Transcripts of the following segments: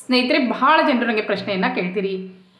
ಸ್ನೇಹಿತರೆ ಬಹಳ ಜನರು ನನಗೆ ಪ್ರಶ್ನೆಯನ್ನು ಕೇಳ್ತೀರಿ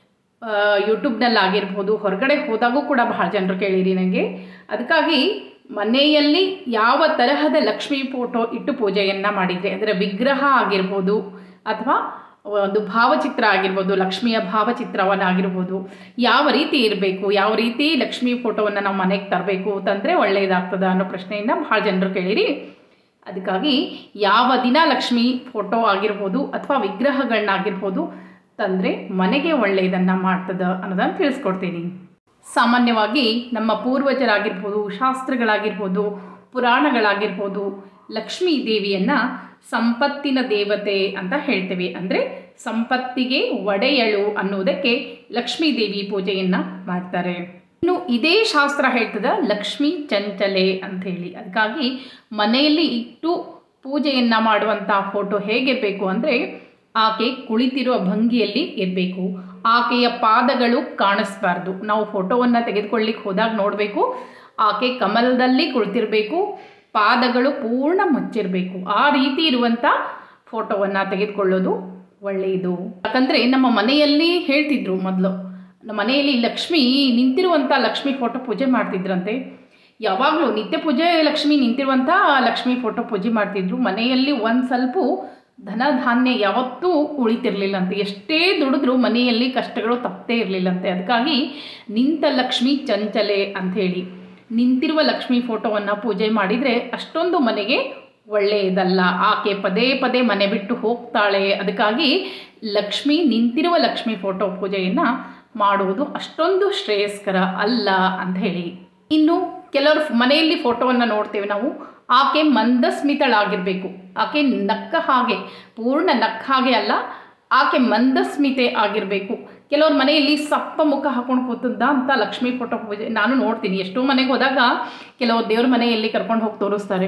ಯೂಟ್ಯೂಬ್ನಲ್ಲಿ ಆಗಿರ್ಬೋದು ಹೊರಗಡೆ ಹೋದಾಗೂ ಕೂಡ ಬಹಳ ಜನರು ಕೇಳಿರಿ ನನಗೆ ಅದಕ್ಕಾಗಿ ಮನೆಯಲ್ಲಿ ಯಾವ ತರಹದ ಲಕ್ಷ್ಮೀ ಫೋಟೋ ಇಟ್ಟು ಪೂಜೆಯನ್ನು ಮಾಡಿದರೆ ಅದರ ವಿಗ್ರಹ ಆಗಿರ್ಬೋದು ಅಥವಾ ಒಂದು ಭಾವಚಿತ್ರ ಆಗಿರ್ಬೋದು ಲಕ್ಷ್ಮಿಯ ಭಾವಚಿತ್ರವನ್ನಾಗಿರ್ಬೋದು ಯಾವ ರೀತಿ ಇರಬೇಕು ಯಾವ ರೀತಿ ಲಕ್ಷ್ಮೀ ಫೋಟೋವನ್ನು ನಾವು ಮನೆಗೆ ತರಬೇಕು ಅಂತಂದರೆ ಒಳ್ಳೆಯದಾಗ್ತದ ಅನ್ನೋ ಪ್ರಶ್ನೆಯನ್ನು ಭಾಳ ಜನರು ಕೇಳಿರಿ ಅದಕ್ಕಾಗಿ ಯಾವ ದಿನ ಲಕ್ಷ್ಮಿ ಫೋಟೋ ಆಗಿರ್ಬೋದು ಅಥವಾ ವಿಗ್ರಹಗಳನ್ನಾಗಿರ್ಬೋದು ತಂದರೆ ಮನೆಗೆ ಒಳ್ಳೆಯದನ್ನು ಮಾಡ್ತದ ಅನ್ನೋದನ್ನು ತಿಳಿಸ್ಕೊಡ್ತೀನಿ ಸಾಮಾನ್ಯವಾಗಿ ನಮ್ಮ ಪೂರ್ವಜರಾಗಿರ್ಬೋದು ಶಾಸ್ತ್ರಗಳಾಗಿರ್ಬೋದು ಪುರಾಣಗಳಾಗಿರ್ಬೋದು ಲಕ್ಷ್ಮೀ ದೇವಿಯನ್ನು ಸಂಪತ್ತಿನ ದೇವತೆ ಅಂತ ಹೇಳ್ತೇವೆ ಅಂದರೆ ಸಂಪತ್ತಿಗೆ ಒಡೆಯಳು ಅನ್ನೋದಕ್ಕೆ ಲಕ್ಷ್ಮೀ ದೇವಿ ಪೂಜೆಯನ್ನು ಮಾಡ್ತಾರೆ ಇನ್ನು ಇದೇ ಶಾಸ್ತ್ರ ಹೇಳ್ತದ ಲಕ್ಷ್ಮೀ ಚಂಚಲೆ ಅಂತ ಹೇಳಿ ಅದಕ್ಕಾಗಿ ಮನೆಯಲ್ಲಿ ಇಟ್ಟು ಪೂಜೆಯನ್ನು ಮಾಡುವಂಥ ಫೋಟೋ ಹೇಗಿರಬೇಕು ಅಂದರೆ ಆಕೆ ಕುಳಿತಿರುವ ಭಂಗಿಯಲ್ಲಿ ಇರಬೇಕು ಆಕೆಯ ಪಾದಗಳು ಕಾಣಿಸ್ಬಾರ್ದು ನಾವು ಫೋಟೋವನ್ನು ತೆಗೆದುಕೊಳ್ಳಿಕ್ಕೆ ಹೋದಾಗ ನೋಡಬೇಕು ಆಕೆ ಕಮಲದಲ್ಲಿ ಕುಳಿತಿರಬೇಕು ಪಾದಗಳು ಪೂರ್ಣ ಮುಚ್ಚಿರಬೇಕು ಆ ರೀತಿ ಇರುವಂಥ ಫೋಟೋವನ್ನು ತೆಗೆದುಕೊಳ್ಳೋದು ಒಳ್ಳೆಯದು ಯಾಕಂದರೆ ನಮ್ಮ ಮನೆಯಲ್ಲಿ ಹೇಳ್ತಿದ್ರು ಮೊದಲು ನಮ್ಮ ಮನೆಯಲ್ಲಿ ಲಕ್ಷ್ಮಿ ನಿಂತಿರುವಂಥ ಲಕ್ಷ್ಮಿ ಫೋಟೋ ಪೂಜೆ ಮಾಡ್ತಿದ್ರಂತೆ ಯಾವಾಗಲೂ ನಿತ್ಯ ಪೂಜೆ ಲಕ್ಷ್ಮಿ ನಿಂತಿರುವಂಥ ಲಕ್ಷ್ಮಿ ಫೋಟೋ ಪೂಜೆ ಮಾಡ್ತಿದ್ರು ಮನೆಯಲ್ಲಿ ಒಂದು ಸ್ವಲ್ಪ ಧನ ಧಾನ್ಯ ಯಾವತ್ತೂ ಉಳಿತಿರ್ಲಿಲ್ಲಂತೆ ಎಷ್ಟೇ ದುಡಿದ್ರೂ ಮನೆಯಲ್ಲಿ ಕಷ್ಟಗಳು ತಪ್ಪದೇ ಇರಲಿಲ್ಲಂತೆ ಅದಕ್ಕಾಗಿ ನಿಂತ ಲಕ್ಷ್ಮಿ ಚಂಚಲೆ ಅಂಥೇಳಿ ನಿಂತಿರುವ ಲಕ್ಷ್ಮಿ ಫೋಟೋವನ್ನು ಪೂಜೆ ಮಾಡಿದರೆ ಅಷ್ಟೊಂದು ಮನೆಗೆ ಒಳ್ಳೆಯದಲ್ಲ ಆಕೆ ಪದೇ ಪದೇ ಮನೆ ಬಿಟ್ಟು ಹೋಗ್ತಾಳೆ ಅದಕ್ಕಾಗಿ ಲಕ್ಷ್ಮಿ ನಿಂತಿರುವ ಲಕ್ಷ್ಮಿ ಫೋಟೋ ಪೂಜೆಯನ್ನು ಮಾಡುವುದು ಅಷ್ಟೊಂದು ಶ್ರೇಯಸ್ಕರ ಅಲ್ಲ ಅಂತ ಹೇಳಿ ಇನ್ನು ಕೆಲವರು ಮನೆಯಲ್ಲಿ ಫೋಟೋವನ್ನು ನೋಡ್ತೇವೆ ನಾವು ಆಕೆ ಮಂದಸ್ಮಿತಳಾಗಿರಬೇಕು ಆಕೆ ನಕ್ಕ ಹಾಗೆ ಪೂರ್ಣ ನಕ್ಕ ಹಾಗೆ ಅಲ್ಲ ಆಕೆ ಮಂದಸ್ಮಿತೆ ಆಗಿರಬೇಕು ಕೆಲವ್ರ ಮನೆಯಲ್ಲಿ ಸಪ್ಪ ಮುಖ ಹಾಕೊಂಡು ಕೂತದ್ದ ಅಂತ ಲಕ್ಷ್ಮೀ ಫೋಟೋ ಪೂಜೆ ನಾನು ನೋಡ್ತೀನಿ ಎಷ್ಟೋ ಮನೆಗೆ ಹೋದಾಗ ಕೆಲವು ದೇವ್ರ ಮನೆಯಲ್ಲಿ ಕರ್ಕೊಂಡು ಹೋಗಿ ತೋರಿಸ್ತಾರೆ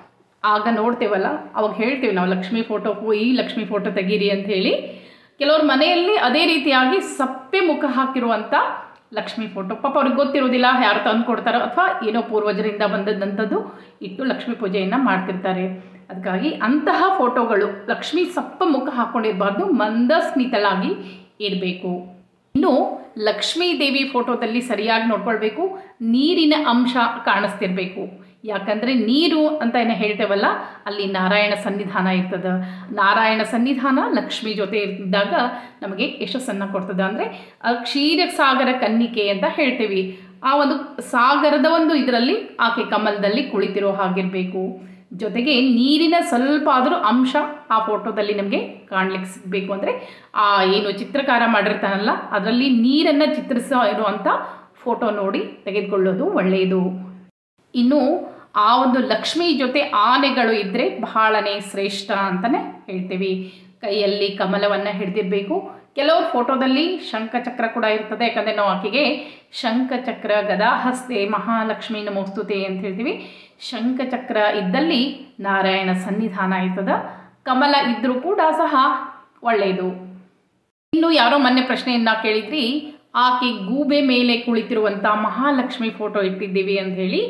ಆಗ ನೋಡ್ತೇವಲ್ಲ ಅವಾಗ ಹೇಳ್ತೇವೆ ನಾವು ಲಕ್ಷ್ಮೀ ಫೋಟೋ ಈ ಲಕ್ಷ್ಮೀ ಫೋಟೋ ತೆಗೀರಿ ಅಂತ ಹೇಳಿ ಕೆಲವ್ರ ಮನೆಯಲ್ಲಿ ಅದೇ ರೀತಿಯಾಗಿ ಸಪ್ಪೆ ಮುಖ ಹಾಕಿರುವಂಥ ಲಕ್ಷ್ಮೀ ಫೋಟೋ ಪಾಪ ಅವ್ರಿಗೆ ಗೊತ್ತಿರೋದಿಲ್ಲ ಯಾರು ತಂದು ಕೊಡ್ತಾರೋ ಅಥವಾ ಏನೋ ಪೂರ್ವಜರಿಂದ ಬಂದದ್ದಂಥದ್ದು ಇಟ್ಟು ಲಕ್ಷ್ಮೀ ಪೂಜೆಯನ್ನು ಮಾಡ್ತಿರ್ತಾರೆ ಅದಕ್ಕಾಗಿ ಅಂತಹ ಫೋಟೋಗಳು ಲಕ್ಷ್ಮೀ ಸಪ್ಪ ಮುಖ ಹಾಕ್ಕೊಂಡಿರಬಾರ್ದು ಮಂದಸ್ಮಿತಳಾಗಿ ಇರಬೇಕು ಇನ್ನು ಲಕ್ಷ್ಮೀ ದೇವಿ ಫೋಟೋದಲ್ಲಿ ಸರಿಯಾಗಿ ನೋಡ್ಕೊಳ್ಬೇಕು ನೀರಿನ ಅಂಶ ಕಾಣಿಸ್ತಿರ್ಬೇಕು ಯಾಕಂದರೆ ನೀರು ಅಂತ ಏನು ಹೇಳ್ತೇವಲ್ಲ ಅಲ್ಲಿ ನಾರಾಯಣ ಸನ್ನಿಧಾನ ಇರ್ತದೆ ನಾರಾಯಣ ಸನ್ನಿಧಾನ ಲಕ್ಷ್ಮಿ ಜೊತೆ ಇದ್ದಾಗ ನಮಗೆ ಯಶಸ್ಸನ್ನು ಕೊಡ್ತದೆ ಅಂದರೆ ಕ್ಷೀರ ಸಾಗರ ಕನ್ನಿಕೆ ಅಂತ ಹೇಳ್ತೀವಿ ಆ ಒಂದು ಸಾಗರದ ಒಂದು ಇದರಲ್ಲಿ ಆಕೆ ಕಮಲದಲ್ಲಿ ಕುಳಿತಿರೋ ಹಾಗಿರಬೇಕು ಜೊತೆಗೆ ನೀರಿನ ಸ್ವಲ್ಪ ಆದರೂ ಅಂಶ ಆ ಫೋಟೋದಲ್ಲಿ ನಮಗೆ ಕಾಣ್ಲಿಕ್ಕೆ ಸಿಗಬೇಕು ಅಂದರೆ ಆ ಏನು ಚಿತ್ರಕಾರ ಮಾಡಿರ್ತಾನಲ್ಲ ಅದರಲ್ಲಿ ನೀರನ್ನು ಚಿತ್ರಿಸ ಇರುವಂಥ ಫೋಟೋ ನೋಡಿ ತೆಗೆದುಕೊಳ್ಳೋದು ಒಳ್ಳೆಯದು ಇನ್ನು ಆ ಒಂದು ಲಕ್ಷ್ಮಿ ಜೊತೆ ಆನೆಗಳು ಇದ್ದರೆ ಬಹಳನೇ ಶ್ರೇಷ್ಠ ಅಂತಲೇ ಹೇಳ್ತೀವಿ ಕೈಯಲ್ಲಿ ಕಮಲವನ್ನು ಹಿಡಿದಿರಬೇಕು ಕೆಲವ್ರ ಫೋಟೋದಲ್ಲಿ ಶಂಖಚಕ್ರ ಕೂಡ ಇರ್ತದೆ ಯಾಕಂದರೆ ನಾವು ಆಕೆಗೆ ಶಂಖಚಕ್ರ ಗದಾಹಸ್ತೆ ಮಹಾಲಕ್ಷ್ಮಿ ನಮೋಸ್ತುತೆ ಅಂತ ಹೇಳ್ತೀವಿ ಶಂಖಚಕ್ರ ಇದ್ದಲ್ಲಿ ನಾರಾಯಣ ಸನ್ನಿಧಾನ ಇರ್ತದ ಕಮಲ ಇದ್ದರೂ ಕೂಡ ಸಹ ಒಳ್ಳೆಯದು ಇನ್ನು ಯಾರೋ ಮೊನ್ನೆ ಪ್ರಶ್ನೆಯನ್ನು ಕೇಳಿದ್ರಿ ಆಕೆ ಗೂಬೆ ಮೇಲೆ ಕುಳಿತಿರುವಂಥ ಮಹಾಲಕ್ಷ್ಮಿ ಫೋಟೋ ಇಟ್ಟಿದ್ದೀವಿ ಅಂತ ಹೇಳಿ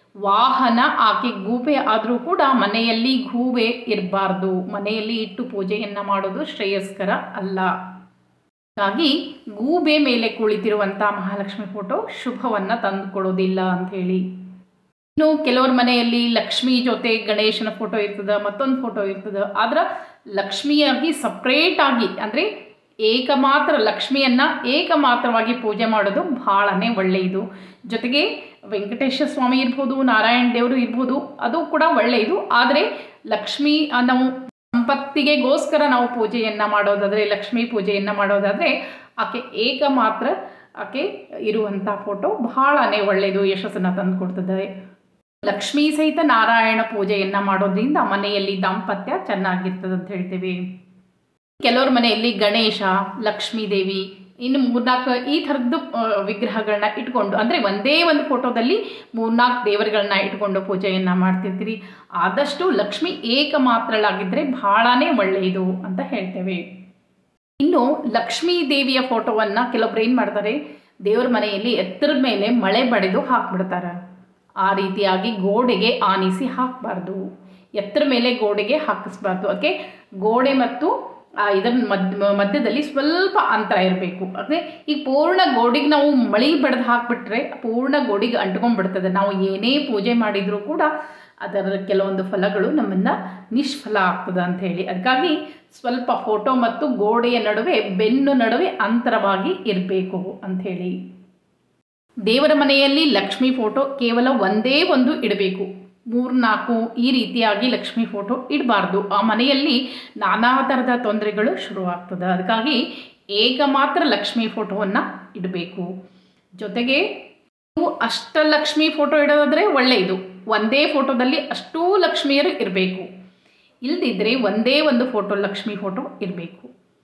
ವಾಹನ ಆಕೆ ಗೂಬೆ ಆದರೂ ಕೂಡ ಮನೆಯಲ್ಲಿ ಗೂಬೆ ಇರಬಾರ್ದು ಮನೆಯಲ್ಲಿ ಇಟ್ಟು ಪೂಜೆಯನ್ನು ಮಾಡೋದು ಶ್ರೇಯಸ್ಕರ ಅಲ್ಲ ಹಾಗಾಗಿ ಗೂಬೆ ಮೇಲೆ ಕುಳಿತಿರುವಂಥ ಮಹಾಲಕ್ಷ್ಮಿ ಫೋಟೋ ಶುಭವನ್ನು ತಂದುಕೊಡೋದಿಲ್ಲ ಅಂಥೇಳಿ ಇನ್ನು ಕೆಲವ್ರ ಮನೆಯಲ್ಲಿ ಲಕ್ಷ್ಮಿ ಜೊತೆ ಗಣೇಶನ ಫೋಟೋ ಇರ್ತದೆ ಮತ್ತೊಂದು ಫೋಟೋ ಇರ್ತದೆ ಆದ್ರೆ ಲಕ್ಷ್ಮಿಯಾಗಿ ಸಪ್ರೇಟಾಗಿ ಅಂದರೆ ಏಕಮಾತ್ರ ಲಕ್ಷ್ಮಿಯನ್ನು ಏಕಮಾತ್ರವಾಗಿ ಪೂಜೆ ಮಾಡೋದು ಭಾಳನೇ ಒಳ್ಳೆಯದು ಜೊತೆಗೆ ವೆಂಕಟೇಶ್ವರ ಸ್ವಾಮಿ ಇರ್ಬೋದು ನಾರಾಯಣ ದೇವರು ಇರ್ಬೋದು ಅದು ಕೂಡ ಒಳ್ಳೆಯದು ಆದರೆ ಲಕ್ಷ್ಮಿ ನಾವು ಸಂಪತ್ತಿಗೆಗೋಸ್ಕರ ನಾವು ಪೂಜೆಯನ್ನು ಮಾಡೋದಾದರೆ ಲಕ್ಷ್ಮೀ ಪೂಜೆಯನ್ನು ಮಾಡೋದಾದರೆ ಆಕೆ ಏಕಮಾತ್ರ ಆಕೆ ಇರುವಂಥ ಫೋಟೋ ಬಹಳನೇ ಒಳ್ಳೆಯದು ಯಶಸ್ಸನ್ನು ತಂದು ಕೊಡ್ತದೆ ಲಕ್ಷ್ಮೀ ಸಹಿತ ನಾರಾಯಣ ಪೂಜೆಯನ್ನು ಮಾಡೋದ್ರಿಂದ ಮನೆಯಲ್ಲಿ ದಾಂಪತ್ಯ ಚೆನ್ನಾಗಿರ್ತದೆ ಅಂತ ಹೇಳ್ತೀವಿ ಕೆಲವ್ರ ಮನೆಯಲ್ಲಿ ಗಣೇಶ ಲಕ್ಷ್ಮೀ ದೇವಿ ಇನ್ನು ಮೂರ್ನಾಲ್ಕು ಈ ಥರದ್ದು ವಿಗ್ರಹಗಳನ್ನ ಇಟ್ಕೊಂಡು ಅಂದರೆ ಒಂದೇ ಒಂದು ಫೋಟೋದಲ್ಲಿ ಮೂರ್ನಾಲ್ಕು ದೇವರುಗಳನ್ನ ಇಟ್ಕೊಂಡು ಪೂಜೆಯನ್ನು ಮಾಡ್ತಿರ್ತೀರಿ ಆದಷ್ಟು ಲಕ್ಷ್ಮಿ ಏಕಮಾತ್ರಳಾಗಿದ್ದರೆ ಬಹಳನೇ ಒಳ್ಳೆಯದು ಅಂತ ಹೇಳ್ತೇವೆ ಇನ್ನು ಲಕ್ಷ್ಮೀ ದೇವಿಯ ಫೋಟೋವನ್ನು ಕೆಲವೊಬ್ರು ಏನು ಮಾಡ್ತಾರೆ ದೇವ್ರ ಮನೆಯಲ್ಲಿ ಎತ್ತರದ ಮೇಲೆ ಮಳೆ ಬಡಿದು ಹಾಕ್ಬಿಡ್ತಾರೆ ಆ ರೀತಿಯಾಗಿ ಗೋಡೆಗೆ ಆನಿಸಿ ಹಾಕಬಾರ್ದು ಎತ್ತರ ಮೇಲೆ ಗೋಡೆಗೆ ಹಾಕಿಸ್ಬಾರ್ದು ಅದಕ್ಕೆ ಗೋಡೆ ಮತ್ತು ಆ ಇದರ ಮಧ್ಯ ಮಧ್ಯದಲ್ಲಿ ಸ್ವಲ್ಪ ಅಂತರ ಇರಬೇಕು ಅಂದರೆ ಈಗ ಪೂರ್ಣ ಗೋಡಿಗೆ ನಾವು ಮಳಿ ಬಡ್ದು ಹಾಕಿಬಿಟ್ರೆ ಪೂರ್ಣ ಗೋಡಿಗೆ ಅಂಟ್ಕೊಂಡ್ಬಿಡ್ತದೆ ನಾವು ಏನೇ ಪೂಜೆ ಮಾಡಿದರೂ ಕೂಡ ಅದರ ಕೆಲವೊಂದು ಫಲಗಳು ನಮ್ಮನ್ನು ನಿಷ್ಫಲ ಆಗ್ತದೆ ಅಂತ ಹೇಳಿ ಅದಕ್ಕಾಗಿ ಸ್ವಲ್ಪ ಫೋಟೋ ಮತ್ತು ಗೋಡೆಯ ನಡುವೆ ಬೆನ್ನು ನಡುವೆ ಅಂತರವಾಗಿ ಇರಬೇಕು ಅಂಥೇಳಿ ದೇವರ ಮನೆಯಲ್ಲಿ ಲಕ್ಷ್ಮಿ ಫೋಟೋ ಕೇವಲ ಒಂದೇ ಒಂದು ಇಡಬೇಕು ಮೂರ್ನಾಲ್ಕು ಈ ರೀತಿಯಾಗಿ ಲಕ್ಷ್ಮಿ ಫೋಟೋ ಇಡಬಾರ್ದು ಆ ಮನೆಯಲ್ಲಿ ನಾನಾ ಥರದ ತೊಂದರೆಗಳು ಶುರುವಾಗ್ತದೆ ಅದಕ್ಕಾಗಿ ಏಕ ಮಾತ್ರ ಲಕ್ಷ್ಮಿ ಫೋಟೋವನ್ನು ಇಡಬೇಕು ಜೊತೆಗೆ ನೀವು ಅಷ್ಟಲಕ್ಷ್ಮಿ ಫೋಟೋ ಇಡೋದಾದರೆ ಒಳ್ಳೆಯದು ಒಂದೇ ಫೋಟೋದಲ್ಲಿ ಅಷ್ಟೂ ಲಕ್ಷ್ಮಿಯರು ಇರಬೇಕು ಇಲ್ದಿದ್ರೆ ಒಂದೇ ಒಂದು ಫೋಟೋ ಲಕ್ಷ್ಮಿ ಫೋಟೋ ಇರಬೇಕು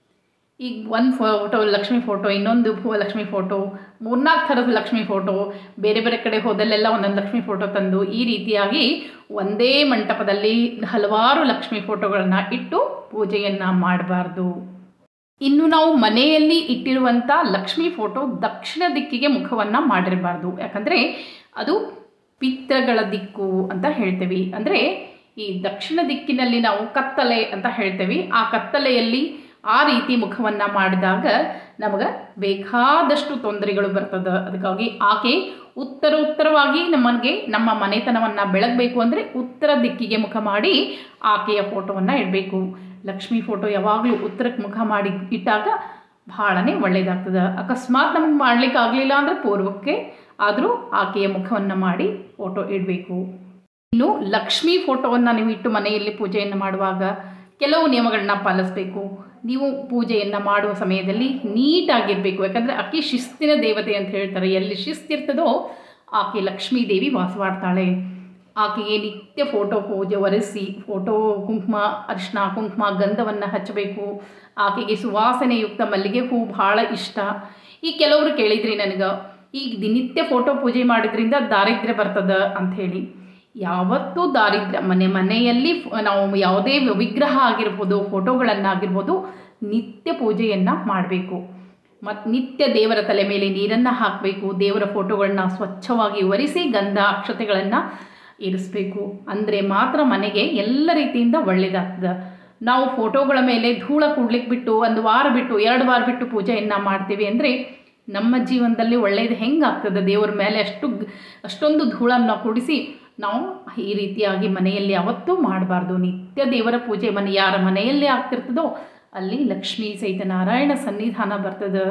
ಈಗ ಒಂದು ಫೋಟೋ ಲಕ್ಷ್ಮಿ ಫೋಟೋ ಇನ್ನೊಂದು ಫೋ- ಲಕ್ಷ್ಮಿ ಫೋಟೋ ಮೂರ್ನಾಲ್ಕು ಥರದ ಲಕ್ಷ್ಮಿ ಫೋಟೋ ಬೇರೆ ಬೇರೆ ಕಡೆ ಹೋದಲ್ಲೆಲ್ಲ ಒಂದೊಂದು ಲಕ್ಷ್ಮಿ ಫೋಟೋ ತಂದು ಈ ರೀತಿಯಾಗಿ ಒಂದೇ ಮಂಟಪದಲ್ಲಿ ಹಲವಾರು ಲಕ್ಷ್ಮಿ ಫೋಟೋಗಳನ್ನು ಇಟ್ಟು ಪೂಜೆಯನ್ನು ಮಾಡಬಾರ್ದು ಇನ್ನು ನಾವು ಮನೆಯಲ್ಲಿ ಇಟ್ಟಿರುವಂಥ ಲಕ್ಷ್ಮಿ ಫೋಟೋ ದಕ್ಷಿಣ ದಿಕ್ಕಿಗೆ ಮುಖವನ್ನು ಮಾಡಿರಬಾರ್ದು ಯಾಕಂದರೆ ಅದು ಪಿತ್ರಗಳ ದಿಕ್ಕು ಅಂತ ಹೇಳ್ತೇವೆ ಅಂದರೆ ಈ ದಕ್ಷಿಣ ದಿಕ್ಕಿನಲ್ಲಿ ನಾವು ಕತ್ತಲೆ ಅಂತ ಹೇಳ್ತೇವೆ ಆ ಕತ್ತಲೆಯಲ್ಲಿ ಆ ರೀತಿ ಮುಖವನ್ನು ಮಾಡಿದಾಗ ನಮಗೆ ಬೇಕಾದಷ್ಟು ತೊಂದರೆಗಳು ಬರ್ತದೆ ಅದಕ್ಕಾಗಿ ಆಕೆ ಉತ್ತರ ಉತ್ತರವಾಗಿ ನಮಗೆ ನಮ್ಮ ಮನೆತನವನ್ನು ಬೆಳಗಬೇಕು ಅಂದರೆ ಉತ್ತರ ದಿಕ್ಕಿಗೆ ಮುಖ ಮಾಡಿ ಆಕೆಯ ಫೋಟೋವನ್ನು ಇಡಬೇಕು ಲಕ್ಷ್ಮಿ ಫೋಟೋ ಯಾವಾಗಲೂ ಉತ್ತರಕ್ಕೆ ಮುಖ ಮಾಡಿ ಇಟ್ಟಾಗ ಭಾಳನೇ ಒಳ್ಳೆಯದಾಗ್ತದೆ ಅಕಸ್ಮಾತ್ ನಮಗೆ ಮಾಡ್ಲಿಕ್ಕೆ ಆಗಲಿಲ್ಲ ಅಂದರೆ ಪೂರ್ವಕ್ಕೆ ಆದರೂ ಆಕೆಯ ಮುಖವನ್ನು ಮಾಡಿ ಫೋಟೋ ಇಡಬೇಕು ಇನ್ನು ಲಕ್ಷ್ಮಿ ಫೋಟೋವನ್ನು ನೀವು ಇಟ್ಟು ಮನೆಯಲ್ಲಿ ಪೂಜೆಯನ್ನು ಮಾಡುವಾಗ ಕೆಲವು ನಿಯಮಗಳನ್ನ ಪಾಲಿಸಬೇಕು ನೀವು ಪೂಜೆಯನ್ನು ಮಾಡುವ ಸಮಯದಲ್ಲಿ ನೀಟಾಗಿರಬೇಕು ಯಾಕಂದರೆ ಆಕೆ ಶಿಸ್ತಿನ ದೇವತೆ ಅಂತ ಹೇಳ್ತಾರೆ ಎಲ್ಲಿ ಶಿಸ್ತಿರ್ತದೋ ಆಕೆ ಲಕ್ಷ್ಮೀ ದೇವಿ ವಾಸವಾಡ್ತಾಳೆ ಆಕೆಗೆ ನಿತ್ಯ ಫೋಟೋ ಪೂಜೆ ಒರೆಸಿ ಫೋಟೋ ಕುಂಕುಮ ಅರಿಶಿನ ಕುಂಕುಮ ಗಂಧವನ್ನು ಹಚ್ಚಬೇಕು ಆಕೆಗೆ ಸುವಾಸನೆಯುಕ್ತ ಮಲ್ಲಿಗೆ ಹೂ ಭಾಳ ಇಷ್ಟ ಈ ಕೆಲವರು ಕೇಳಿದ್ರಿ ನನಗೆ ಈಗ ದಿನಿತ್ಯ ಫೋಟೋ ಪೂಜೆ ಮಾಡಿದ್ರಿಂದ ದಾರಿದ್ರ್ಯ ಬರ್ತದ ಅಂಥೇಳಿ ಯಾವತ್ತೂ ದಾರಿದ್ರ್ಯ ಮನೆ ಮನೆಯಲ್ಲಿ ಫ್- ನಾವು ಯಾವುದೇ ವಿಗ್ರಹ ಆಗಿರ್ಬೋದು ಫೋಟೋಗಳನ್ನಾಗಿರ್ಬೋದು ನಿತ್ಯ ಪೂಜೆಯನ್ನು ಮಾಡಬೇಕು ಮತ್ತು ನಿತ್ಯ ದೇವರ ತಲೆ ಮೇಲೆ ನೀರನ್ನು ಹಾಕಬೇಕು ದೇವರ ಫೋಟೋಗಳನ್ನ ಸ್ವಚ್ಛವಾಗಿ ಒರೆಸಿ ಗಂಧ ಅಕ್ಷತೆಗಳನ್ನು ಇರಿಸ್ಬೇಕು ಅಂದರೆ ಮಾತ್ರ ಮನೆಗೆ ಎಲ್ಲ ರೀತಿಯಿಂದ ಒಳ್ಳೆಯದಾಗ್ತದೆ ನಾವು ಫೋಟೋಗಳ ಮೇಲೆ ಧೂಳ ಕೂಡ್ಲಿಕ್ಕೆ ಬಿಟ್ಟು ಒಂದು ವಾರ ಬಿಟ್ಟು ಎರಡು ವಾರ ಬಿಟ್ಟು ಪೂಜೆಯನ್ನು ಮಾಡ್ತೀವಿ ಅಂದರೆ ನಮ್ಮ ಜೀವನದಲ್ಲಿ ಒಳ್ಳೆಯದು ಹೆಂಗಾಗ್ತದೆ ದೇವರ ಮೇಲೆ ಅಷ್ಟು ಗ್- ಅಷ್ಟೊಂದು ಧೂಳನ್ನು ಕೂಡಿಸಿ ನಾವು ಈ ರೀತಿಯಾಗಿ ಮನೆಯಲ್ಲಿ ಯಾವತ್ತೂ ಮಾಡಬಾರ್ದು ನಿತ್ಯ ದೇವರ ಪೂಜೆ ಮನೆ ಯಾರ ಮನೆಯಲ್ಲಿ ಆಗ್ತಿರ್ತದೋ ಅಲ್ಲಿ ಲಕ್ಷ್ಮೀ ಸಹಿತ ನಾರಾಯಣ ಸನ್ನಿಧಾನ ಬರ್ತದೆ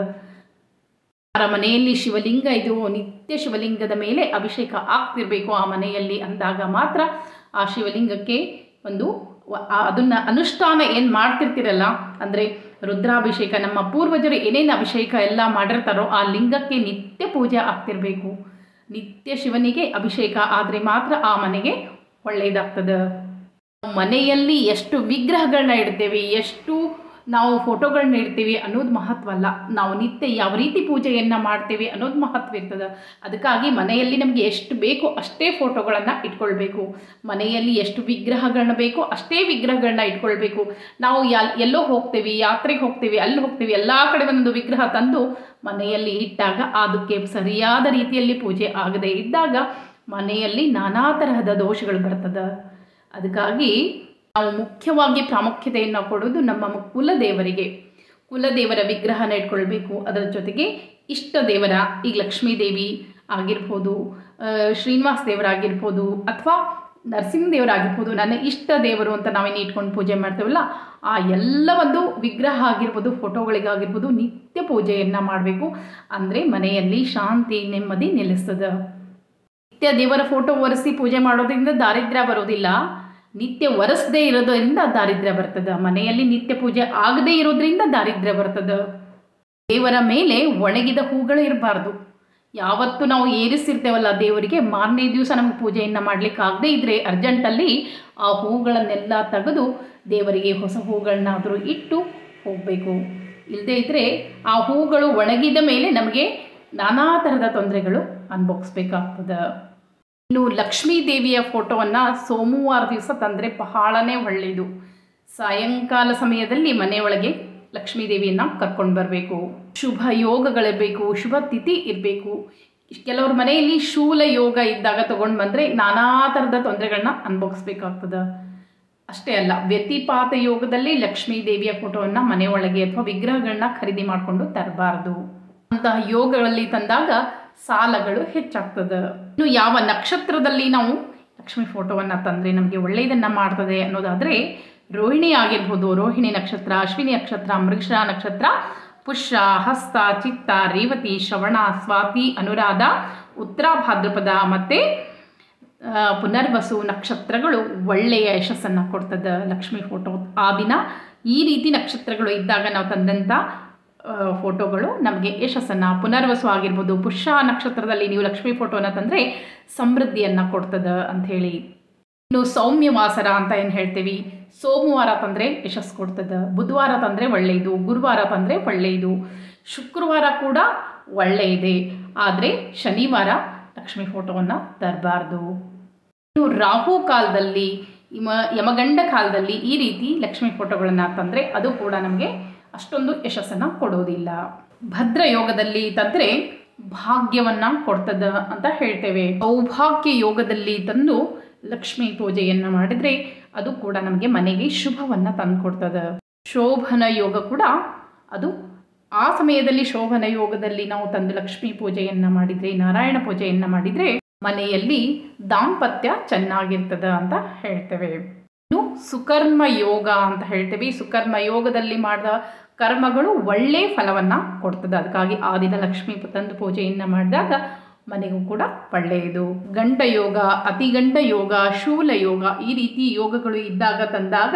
ಯಾರ ಮನೆಯಲ್ಲಿ ಶಿವಲಿಂಗ ಇದು ನಿತ್ಯ ಶಿವಲಿಂಗದ ಮೇಲೆ ಅಭಿಷೇಕ ಆಗ್ತಿರ್ಬೇಕು ಆ ಮನೆಯಲ್ಲಿ ಅಂದಾಗ ಮಾತ್ರ ಆ ಶಿವಲಿಂಗಕ್ಕೆ ಒಂದು ವ- ಆ- ಅದನ್ನ ಅನುಷ್ಠಾನ ಏನು ಮಾಡ್ತಿರ್ತಿರಲ್ಲ ಅಂದರೆ ರುದ್ರಾಭಿಷೇಕ ನಮ್ಮ ಪೂರ್ವಜರು ಏನೇನು ಅಭಿಷೇಕ ಎಲ್ಲ ಮಾಡಿರ್ತಾರೋ ಆ ಲಿಂಗಕ್ಕೆ ನಿತ್ಯ ಪೂಜೆ ಆಗ್ತಿರ್ಬೇಕು ನಿತ್ಯ ಶಿವನಿಗೆ ಅಭಿಷೇಕ ಆದರೆ ಮಾತ್ರ ಆ ಮನೆಗೆ ಒಳ್ಳೆಯದಾಗ್ತದೆ ಮನೆಯಲ್ಲಿ ಎಷ್ಟು ವಿಗ್ರಹಗಳನ್ನ ಇಡ್ತೇವೆ ಎಷ್ಟು ನಾವು ಫೋಟೋಗಳನ್ನ ಇಡ್ತೀವಿ ಅನ್ನೋದು ಮಹತ್ವ ಅಲ್ಲ ನಾವು ನಿತ್ಯ ಯಾವ ರೀತಿ ಪೂಜೆಯನ್ನು ಮಾಡ್ತೀವಿ ಅನ್ನೋದು ಮಹತ್ವ ಇರ್ತದೆ ಅದಕ್ಕಾಗಿ ಮನೆಯಲ್ಲಿ ನಮಗೆ ಎಷ್ಟು ಬೇಕೋ ಅಷ್ಟೇ ಫೋಟೋಗಳನ್ನು ಇಟ್ಕೊಳ್ಬೇಕು ಮನೆಯಲ್ಲಿ ಎಷ್ಟು ವಿಗ್ರಹಗಳನ್ನ ಬೇಕೋ ಅಷ್ಟೇ ವಿಗ್ರಹಗಳನ್ನ ಇಟ್ಕೊಳ್ಬೇಕು ನಾವು ಯಲ್ ಎಲ್ಲೋ ಹೋಗ್ತೀವಿ ಯಾತ್ರೆಗೆ ಹೋಗ್ತೀವಿ ಅಲ್ಲಿ ಹೋಗ್ತೀವಿ ಎಲ್ಲ ಕಡೆ ಒಂದೊಂದು ವಿಗ್ರಹ ತಂದು ಮನೆಯಲ್ಲಿ ಇಟ್ಟಾಗ ಅದಕ್ಕೆ ಸರಿಯಾದ ರೀತಿಯಲ್ಲಿ ಪೂಜೆ ಆಗದೆ ಇದ್ದಾಗ ಮನೆಯಲ್ಲಿ ನಾನಾ ತರಹದ ದೋಷಗಳು ಬರ್ತದೆ ಅದಕ್ಕಾಗಿ ನಾವು ಮುಖ್ಯವಾಗಿ ಪ್ರಾಮುಖ್ಯತೆಯನ್ನು ಕೊಡೋದು ನಮ್ಮ ಮು- ಕುಲದೇವರಿಗೆ ಕುಲದೇವರ ವಿಗ್ರಹನ ಇಟ್ಕೊಳ್ಬೇಕು ಅದರ ಜೊತೆಗೆ ಇಷ್ಟ ದೇವರ ಈಗ ಲಕ್ಷ್ಮೀ ದೇವಿ ಆಗಿರ್ಬೋದು ಆ, ಶ್ರೀನಿವಾಸ ದೇವರಾಗಿರ್ಬೋದು ಅಥವಾ ನರಸಿಂಹ ದೇವರಾಗಿರ್ಬೋದು ನನ್ನ ಇಷ್ಟ ದೇವರು ಅಂತ ನಾವೇನು ಇಟ್ಕೊಂಡು ಪೂಜೆ ಮಾಡ್ತೇವಲ್ಲ ಆ ಎಲ್ಲ ಒಂದು ವಿಗ್ರಹ ಆಗಿರ್ಬೋದು ಫೋಟೋಗಳಿಗಾಗಿರ್ಬೋದು ನಿತ್ಯ ಪೂಜೆಯನ್ನು ಮಾಡಬೇಕು ಅಂದರೆ ಮನೆಯಲ್ಲಿ ಶಾಂತಿ ನೆಮ್ಮದಿ ನೆಲೆಸ್ತದೆ ನಿತ್ಯ ದೇವರ ಫೋಟೋ ಒರೆಸಿ ಪೂಜೆ ಮಾಡೋದ್ರಿಂದ ದಾರಿದ್ರ್ಯ ಬರೋದಿಲ್ಲ ನಿತ್ಯ ಒರೆಸದೇ ಇರೋದ್ರಿಂದ ದಾರಿದ್ರ್ಯ ಬರ್ತದೆ ಮನೆಯಲ್ಲಿ ನಿತ್ಯ ಪೂಜೆ ಆಗದೇ ಇರೋದ್ರಿಂದ ದಾರಿದ್ರ್ಯ ಬರ್ತದೆ ದೇವರ ಮೇಲೆ ಒಣಗಿದ ಹೂಗಳು ಇರಬಾರ್ದು ಯಾವತ್ತು ನಾವು ಏರಿಸಿರ್ತೇವಲ್ಲ ದೇವರಿಗೆ ಮಾರನೇ ದಿವಸ ನಮಗೆ ಪೂಜೆಯನ್ನು ಮಾಡಲಿಕ್ಕೆ ಆಗದೇ ಇದ್ದರೆ ಅರ್ಜೆಂಟಲ್ಲಿ ಆ ಹೂಗಳನ್ನೆಲ್ಲ ತೆಗೆದು ದೇವರಿಗೆ ಹೊಸ ಹೂಗಳನ್ನಾದರೂ ಇಟ್ಟು ಹೋಗಬೇಕು ಇಲ್ಲದೇ ಇದ್ದರೆ ಆ ಹೂಗಳು ಒಣಗಿದ ಮೇಲೆ ನಮಗೆ ನಾನಾ ಥರದ ತೊಂದರೆಗಳು ಅನುಭವಿಸ್ಬೇಕಾಗ್ತದೆ ಇನ್ನು ಲಕ್ಷ್ಮೀ ದೇವಿಯ ಫೋಟೋವನ್ನು ಸೋಮವಾರ ದಿವಸ ತಂದರೆ ಬಹಳನೇ ಒಳ್ಳೆಯದು ಸಾಯಂಕಾಲ ಸಮಯದಲ್ಲಿ ಮನೆಯೊಳಗೆ ಲಕ್ಷ್ಮೀ ದೇವಿಯನ್ನು ಕರ್ಕೊಂಡು ಬರಬೇಕು ಶುಭ ಯೋಗಗಳಿರಬೇಕು ಶುಭ ತಿಥಿ ಇರಬೇಕು ಕೆಲವ್ರ ಮನೆಯಲ್ಲಿ ಶೂಲ ಯೋಗ ಇದ್ದಾಗ ತೊಗೊಂಡು ಬಂದರೆ ನಾನಾ ಥರದ ತೊಂದರೆಗಳನ್ನ ಅನುಭವಿಸ್ಬೇಕಾಗ್ತದೆ ಅಷ್ಟೇ ಅಲ್ಲ ವ್ಯತಿಪಾತ ಯೋಗದಲ್ಲಿ ಲಕ್ಷ್ಮೀ ದೇವಿಯ ಫೋಟೋವನ್ನು ಮನೆಯೊಳಗೆ ಅಥವಾ ವಿಗ್ರಹಗಳನ್ನ ಖರೀದಿ ಮಾಡಿಕೊಂಡು ತರಬಾರ್ದು ಅಂತಹ ಯೋಗಗಳಲ್ಲಿ ತಂದಾಗ ಸಾಲಗಳು ಹೆಚ್ಚಾಗ್ತದೆ ಇನ್ನು ಯಾವ ನಕ್ಷತ್ರದಲ್ಲಿ ನಾವು ಲಕ್ಷ್ಮಿ ಫೋಟೋವನ್ನು ತಂದರೆ ನಮಗೆ ಒಳ್ಳೆಯದನ್ನು ಮಾಡ್ತದೆ ಅನ್ನೋದಾದರೆ ರೋಹಿಣಿ ಆಗಿರ್ಬೋದು ರೋಹಿಣಿ ನಕ್ಷತ್ರ ಅಶ್ವಿನಿ ನಕ್ಷತ್ರ ಮೃಗಶ ನಕ್ಷತ್ರ ಪುಷ್ಯ ಹಸ್ತ ಚಿತ್ತ ರೇವತಿ ಶ್ರವಣ ಸ್ವಾತಿ ಅನುರಾಧ ಉತ್ತರ ಭಾದ್ರಪದ ಮತ್ತು ಆ, ಪುನರ್ವಸು ನಕ್ಷತ್ರಗಳು ಒಳ್ಳೆಯ ಯಶಸ್ಸನ್ನು ಕೊಡ್ತದೆ ಲಕ್ಷ್ಮಿ ಫೋಟೋ ಆ ದಿನ ಈ ರೀತಿ ನಕ್ಷತ್ರಗಳು ಇದ್ದಾಗ ನಾವು ತಂದಂಥ ಆ, ಫೋಟೋಗಳು ನಮಗೆ ಯಶಸ್ಸನ್ನು ಪುನರ್ವಸು ಆಗಿರ್ಬೋದು ಪುಷ್ಯ ನಕ್ಷತ್ರದಲ್ಲಿ ನೀವು ಲಕ್ಷ್ಮಿ ಫೋಟೋನ ತಂದರೆ ಸಮೃದ್ಧಿಯನ್ನು ಕೊಡ್ತದೆ ಅಂಥೇಳಿ ಇನ್ನು ಸೌಮ್ಯವಾಸರ ಅಂತ ಏನು ಹೇಳ್ತೀವಿ ಸೋಮವಾರ ತಂದರೆ ಯಶಸ್ಸು ಕೊಡ್ತದೆ ಬುಧವಾರ ತಂದರೆ ಒಳ್ಳೆಯದು ಗುರುವಾರ ತಂದರೆ ಒಳ್ಳೆಯದು ಶುಕ್ರವಾರ ಕೂಡ ಒಳ್ಳೆಯದೇ ಆದರೆ ಶನಿವಾರ ಲಕ್ಷ್ಮಿ ಫೋಟೋವನ್ನು ತರಬಾರ್ದು ಇನ್ನು ರಾಹು ಕಾಲದಲ್ಲಿ ಯಮ ಯಮಗಂಡ ಕಾಲದಲ್ಲಿ ಈ ರೀತಿ ಲಕ್ಷ್ಮಿ ಫೋಟೋಗಳನ್ನು ತಂದರೆ ಅದು ಕೂಡ ನಮಗೆ ಅಷ್ಟೊಂದು ಯಶಸ್ಸನ್ನು ಕೊಡೋದಿಲ್ಲ ಭದ್ರ ಯೋಗದಲ್ಲಿ ತಂದರೆ ಭಾಗ್ಯವನ್ನು ಕೊಡ್ತದ ಅಂತ ಹೇಳ್ತೇವೆ ಸೌಭಾಗ್ಯ ಯೋಗದಲ್ಲಿ ತಂದು ಲಕ್ಷ್ಮೀ ಪೂಜೆಯನ್ನು ಮಾಡಿದರೆ ಅದು ಕೂಡ ನಮಗೆ ಮನೆಗೆ ಶುಭವನ್ನು ತಂದುಕೊಡ್ತದೆ ಶೋಭನ ಯೋಗ ಕೂಡ ಅದು ಆ ಸಮಯದಲ್ಲಿ ಶೋಭನ ಯೋಗದಲ್ಲಿ ನಾವು ತಂದು ಲಕ್ಷ್ಮೀ ಪೂಜೆಯನ್ನು ಮಾಡಿದರೆ ನಾರಾಯಣ ಪೂಜೆಯನ್ನು ಮಾಡಿದರೆ ಮನೆಯಲ್ಲಿ ದಾಂಪತ್ಯ ಚೆನ್ನಾಗಿರ್ತದ ಅಂತ ಹೇಳ್ತೇವೆ ಇನ್ನು ಸುಕರ್ಮ ಯೋಗ ಅಂತ ಹೇಳ್ತೇವೆ ಈ ಸುಕರ್ಮ ಯೋಗದಲ್ಲಿ ಮಾಡಿದ ಕರ್ಮಗಳು ಒಳ್ಳೆ ಫಲವನ್ನು ಕೊಡ್ತದೆ ಅದಕ್ಕಾಗಿ ಆ ದಿನ ಲಕ್ಷ್ಮೀ ತಂದು ಪೂಜೆಯನ್ನು ಮಾಡಿದಾಗ ಮನೆಗೂ ಕೂಡ ಒಳ್ಳೆಯದು ಗಂಡ ಯೋಗ ಅತಿಗಂಡ ಯೋಗ ಶೂಲ ಯೋಗ ಈ ರೀತಿ ಯೋಗಗಳು ಇದ್ದಾಗ ತಂದಾಗ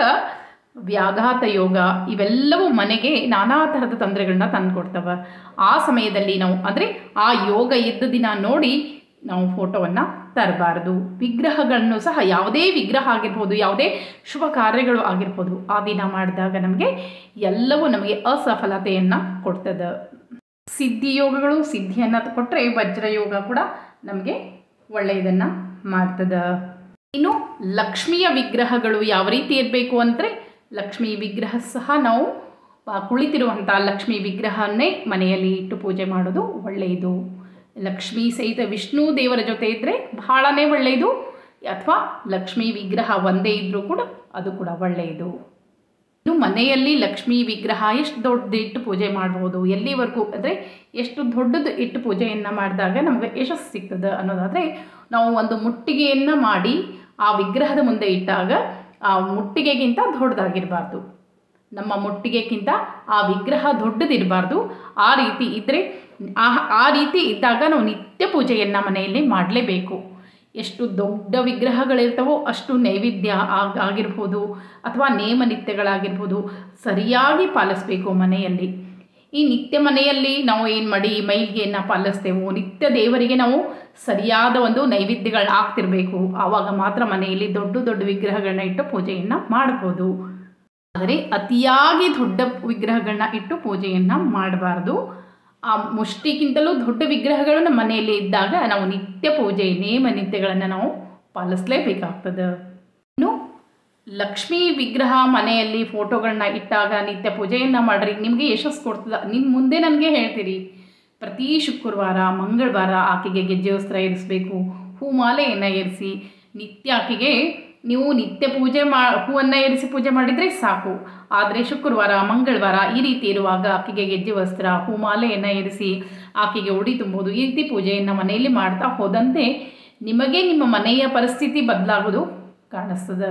ವ್ಯಾಘಾತ ಯೋಗ ಇವೆಲ್ಲವೂ ಮನೆಗೆ ನಾನಾ ಥರದ ತೊಂದರೆಗಳನ್ನ ತಂದುಕೊಡ್ತವೆ ಆ ಸಮಯದಲ್ಲಿ ನಾವು ಅಂದರೆ ಆ ಯೋಗ ಇದ್ದ ದಿನ ನೋಡಿ ನಾವು ಫೋಟೋವನ್ನು ತರಬಾರ್ದು ವಿಗ್ರಹಗಳನ್ನು ಸಹ ಯಾವುದೇ ವಿಗ್ರಹ ಆಗಿರ್ಬೋದು ಯಾವುದೇ ಶುಭ ಕಾರ್ಯಗಳು ಆಗಿರ್ಬೋದು ಆ ದಿನ ಮಾಡಿದಾಗ ನಮಗೆ ಎಲ್ಲವೂ ನಮಗೆ ಅಸಫಲತೆಯನ್ನು ಕೊಡ್ತದೆ ಸಿದ್ಧಿ ಯೋಗಗಳು ಸಿದ್ಧಿಯನ್ನು ಕೊಟ್ಟರೆ ವಜ್ರಯೋಗ ಕೂಡ ನಮಗೆ ಒಳ್ಳೆಯದನ್ನು ಮಾಡ್ತದೆ ಇನ್ನು ಲಕ್ಷ್ಮಿಯ ವಿಗ್ರಹಗಳು ಯಾವ ರೀತಿ ಇರಬೇಕು ಅಂದರೆ ಲಕ್ಷ್ಮೀ ವಿಗ್ರಹ ಸಹ ನಾವು ಆ, ಕುಳಿತಿರುವಂಥ ಲಕ್ಷ್ಮೀ ವಿಗ್ರಹನ್ನೇ ಮನೆಯಲ್ಲಿ ಇಟ್ಟು ಪೂಜೆ ಮಾಡೋದು ಒಳ್ಳೆಯದು ಲಕ್ಷ್ಮೀ ಸಹಿತ ವಿಷ್ಣು ದೇವರ ಜೊತೆ ಇದ್ದರೆ ಬಹಳನೇ ಒಳ್ಳೆಯದು ಅಥವಾ ಲಕ್ಷ್ಮೀ ವಿಗ್ರಹ ಒಂದೇ ಇದ್ದರೂ ಕೂಡ ಅದು ಕೂಡ ಒಳ್ಳೆಯದು ಇನ್ನು ಮನೆಯಲ್ಲಿ ಲಕ್ಷ್ಮೀ ವಿಗ್ರಹ ಎಷ್ಟು ದೊಡ್ಡದು ಇಟ್ಟು ಪೂಜೆ ಮಾಡ್ಬೋದು ಎಲ್ಲಿವರೆಗೂ ಅಂದರೆ ಎಷ್ಟು ದೊಡ್ಡದು ಇಟ್ಟು ಪೂಜೆಯನ್ನು ಮಾಡಿದಾಗ ನಮಗೆ ಯಶಸ್ಸು ಸಿಗ್ತದೆ ಅನ್ನೋದಾದರೆ ನಾವು ಒಂದು ಮುಟ್ಟಿಗೆಯನ್ನು ಮಾಡಿ ಆ ವಿಗ್ರಹದ ಮುಂದೆ ಇಟ್ಟಾಗ ಆ ಮುಟ್ಟಿಗೆಗಿಂತ ದೊಡ್ಡದಾಗಿರಬಾರ್ದು ನಮ್ಮ ಮುಟ್ಟಿಗೆಗಿಂತ ಆ ವಿಗ್ರಹ ದೊಡ್ಡದಿರಬಾರ್ದು ಆ ರೀತಿ ಇದ್ದರೆ ಆ ಆ ರೀತಿ ಇದ್ದಾಗ ನಾವು ನಿತ್ಯ ಪೂಜೆಯನ್ನು ಮನೆಯಲ್ಲಿ ಮಾಡಲೇಬೇಕು ಎಷ್ಟು ದೊಡ್ಡ ವಿಗ್ರಹಗಳಿರ್ತವೋ ಅಷ್ಟು ನೈವೇದ್ಯ ಆಗ್ ಆಗಿರ್ಬೋದು ಅಥವಾ ನೇಮ ನಿತ್ಯಗಳಾಗಿರ್ಬೋದು ಸರಿಯಾಗಿ ಪಾಲಿಸಬೇಕು ಮನೆಯಲ್ಲಿ ಈ ನಿತ್ಯ ಮನೆಯಲ್ಲಿ ನಾವು ಏನು ಮಾಡಿ ಮೈಲಿಗೆಯನ್ನು ಪಾಲಿಸ್ತೇವೋ ನಿತ್ಯ ದೇವರಿಗೆ ನಾವು ಸರಿಯಾದ ಒಂದು ನೈವೇದ್ಯಗಳು ಆಗ್ತಿರಬೇಕು ಆವಾಗ ಮಾತ್ರ ಮನೆಯಲ್ಲಿ ದೊಡ್ಡ ದೊಡ್ಡ ವಿಗ್ರಹಗಳನ್ನ ಇಟ್ಟು ಪೂಜೆಯನ್ನು ಮಾಡ್ಬೋದು ಆದರೆ ಅತಿಯಾಗಿ ದೊಡ್ಡ ವಿಗ್ರಹಗಳನ್ನ ಇಟ್ಟು ಪೂಜೆಯನ್ನು ಮಾಡಬಾರ್ದು ಆ ಮುಷ್ಟಿಗಿಂತಲೂ ದೊಡ್ಡ ವಿಗ್ರಹಗಳು ನಮ್ಮ ಮನೆಯಲ್ಲಿ ಇದ್ದಾಗ ನಾವು ನಿತ್ಯ ಪೂಜೆ ನೇಮ ನಿತ್ಯಗಳನ್ನು ನಾವು ಪಾಲಿಸಲೇಬೇಕಾಗ್ತದೆ ಇನ್ನು ಲಕ್ಷ್ಮೀ ವಿಗ್ರಹ ಮನೆಯಲ್ಲಿ ಫೋಟೋಗಳನ್ನ ಇಟ್ಟಾಗ ನಿತ್ಯ ಪೂಜೆಯನ್ನು ಮಾಡ್ರಿ ನಿಮಗೆ ಯಶಸ್ಸು ಕೊಡ್ತದ ನಿಮ್ಮ ಮುಂದೆ ನನಗೆ ಹೇಳ್ತೀರಿ ಪ್ರತಿ ಶುಕ್ರವಾರ ಮಂಗಳವಾರ ಆಕೆಗೆ ಗೆಜ್ಜೆ ವಸ್ತ್ರ ಇರಿಸಬೇಕು ಹೂಮಾಲೆಯನ್ನು ಏರಿಸಿ ನಿತ್ಯ ಆಕೆಗೆ ನೀವು ನಿತ್ಯ ಪೂಜೆ ಮಾ ಹೂವನ್ನು ಏರಿಸಿ ಪೂಜೆ ಮಾಡಿದರೆ ಸಾಕು ಆದರೆ ಶುಕ್ರವಾರ ಮಂಗಳವಾರ ಈ ರೀತಿ ಇರುವಾಗ ಆಕೆಗೆ ಗೆಜ್ಜೆ ವಸ್ತ್ರ ಹೂಮಾಲೆಯನ್ನು ಏರಿಸಿ ಆಕೆಗೆ ಉಡಿ ತುಂಬೋದು ಈ ರೀತಿ ಪೂಜೆಯನ್ನು ಮನೆಯಲ್ಲಿ ಮಾಡ್ತಾ ಹೋದಂತೆ ನಿಮಗೆ ನಿಮ್ಮ ಮನೆಯ ಪರಿಸ್ಥಿತಿ ಬದಲಾಗೋದು ಕಾಣಿಸ್ತದೆ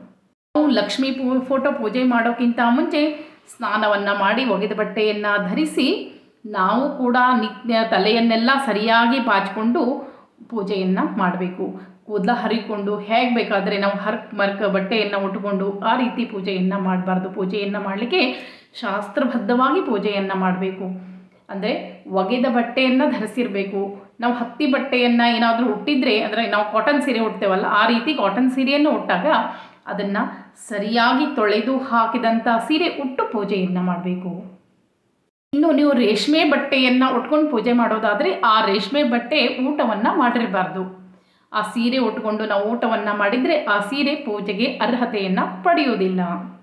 ನಾವು ಲಕ್ಷ್ಮೀ ಪೂ ಫೋಟೋ ಪೂಜೆ ಮಾಡೋಕ್ಕಿಂತ ಮುಂಚೆ ಸ್ನಾನವನ್ನು ಮಾಡಿ ಒಗೆದ ಬಟ್ಟೆಯನ್ನು ಧರಿಸಿ ನಾವು ಕೂಡ ನಿತ್ಯ ತಲೆಯನ್ನೆಲ್ಲ ಸರಿಯಾಗಿ ಬಾಚಿಕೊಂಡು ಪೂಜೆಯನ್ನು ಮಾಡಬೇಕು ಕೂದಲ ಹರಿಕೊಂಡು ಹೇಗೆ ಬೇಕಾದರೆ ನಾವು ಹರ್ಕ್ ಮರ್ಕ್ ಬಟ್ಟೆಯನ್ನು ಉಟ್ಕೊಂಡು ಆ ರೀತಿ ಪೂಜೆಯನ್ನು ಮಾಡಬಾರ್ದು ಪೂಜೆಯನ್ನು ಮಾಡಲಿಕ್ಕೆ ಶಾಸ್ತ್ರಬದ್ಧವಾಗಿ ಪೂಜೆಯನ್ನು ಮಾಡಬೇಕು ಅಂದರೆ ಒಗೆದ ಬಟ್ಟೆಯನ್ನು ಧರಿಸಿರಬೇಕು ನಾವು ಹತ್ತಿ ಬಟ್ಟೆಯನ್ನು ಏನಾದರೂ ಉಟ್ಟಿದ್ರೆ ಅಂದರೆ ನಾವು ಕಾಟನ್ ಸೀರೆ ಉಡ್ತೇವಲ್ಲ ಆ ರೀತಿ ಕಾಟನ್ ಸೀರೆಯನ್ನು ಉಟ್ಟಾಗ ಅದನ್ನು ಸರಿಯಾಗಿ ತೊಳೆದು ಹಾಕಿದಂಥ ಸೀರೆ ಉಟ್ಟು ಪೂಜೆಯನ್ನು ಮಾಡಬೇಕು ಇನ್ನು ನೀವು ರೇಷ್ಮೆ ಬಟ್ಟೆಯನ್ನು ಉಟ್ಕೊಂಡು ಪೂಜೆ ಮಾಡೋದಾದರೆ ಆ ರೇಷ್ಮೆ ಬಟ್ಟೆ ಊಟವನ್ನು ಮಾಡಿರಬಾರ್ದು ಆ ಸೀರೆ ಉಟ್ಕೊಂಡು ನಾವು ಊಟವನ್ನು ಮಾಡಿದರೆ ಆ ಸೀರೆ ಪೂಜೆಗೆ ಅರ್ಹತೆಯನ್ನು ಪಡೆಯುವುದಿಲ್ಲ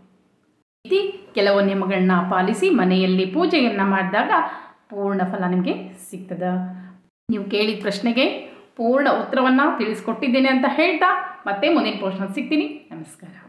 ಈ ರೀತಿ ಕೆಲವು ನಿಯಮಗಳನ್ನ ಪಾಲಿಸಿ ಮನೆಯಲ್ಲಿ ಪೂಜೆಯನ್ನು ಮಾಡಿದಾಗ ಪೂರ್ಣ ಫಲ ನಿಮಗೆ ಸಿಗ್ತದೆ ನೀವು ಕೇಳಿದ ಪ್ರಶ್ನೆಗೆ ಪೂರ್ಣ ಉತ್ತರವನ್ನು ತಿಳಿಸ್ಕೊಟ್ಟಿದ್ದೇನೆ ಅಂತ ಹೇಳ್ತಾ ಮತ್ತೆ ಮುಂದಿನ ಪೋಸ್ಟ್ನಲ್ಲಿ ಸಿಗ್ತೀನಿ ನಮಸ್ಕಾರ